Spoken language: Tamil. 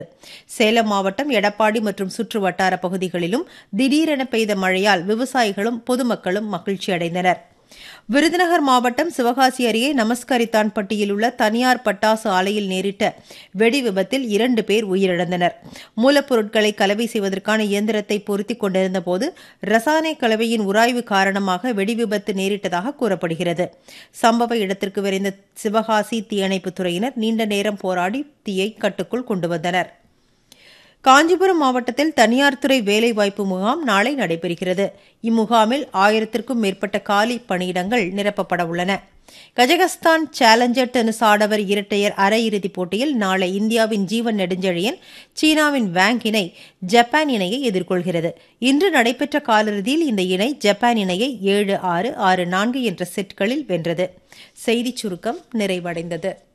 சேலம் மாவட்டம் எடப்பாடி மற்றும் சுற்று வட்டார பகுதிகளிலும் திடீரென பெய்த மழையால் விவசாயிகளும் பொதுமக்களும் மகிழ்ச்சி அடைந்தனர் விருதுநகர் மாவட்டம் சிவகாசி அருகே நமஸ்கரித்தான்பட்டியில் உள்ள தனியார் பட்டாசு ஆலையில் நேரிட்ட வெடி விபத்தில் இரண்டு பேர் உயிரிழந்தனர் மூலப்பொருட்களை கலவை செய்வதற்கான இயந்திரத்தை பொருத்திக் கொண்டிருந்தபோது ரசாயன கலவையின் உராய்வு காரணமாக வெடி விபத்து நேரிட்டதாக கூறப்படுகிறது சம்பவ இடத்திற்கு விரைந்த சிவகாசி தீயணைப்புத் துறையினர் நீண்ட நேரம் போராடி தீயை கட்டுக்குள் கொண்டு வந்தனர் காஞ்சிபுரம் மாவட்டத்தில் தனியார் துறை வேலைவாய்ப்பு முகாம் நாளை நடைபெறுகிறது இம்முகாமில் ஆயிரத்திற்கும் மேற்பட்ட காலி பணியிடங்கள் நிரப்பப்பட உள்ளன கஜகஸ்தான் சேலஞ்சர் டென்னிஸ் ஆடவர் இரட்டையர் அரையிறுதிப் போட்டியில் நாளை இந்தியாவின் ஜீவன் நெடுஞ்செழியன் சீனாவின் வேங் இணை ஜப்பான் இணையை எதிர்கொள்கிறது இன்று நடைபெற்ற காலிறுதியில் இந்த இணை ஜப்பான் இணையை ஏழு ஆறு ஆறு நான்கு என்ற செட்களில் வென்றது செய்திச் சுருக்கம் நிறைவடைந்தது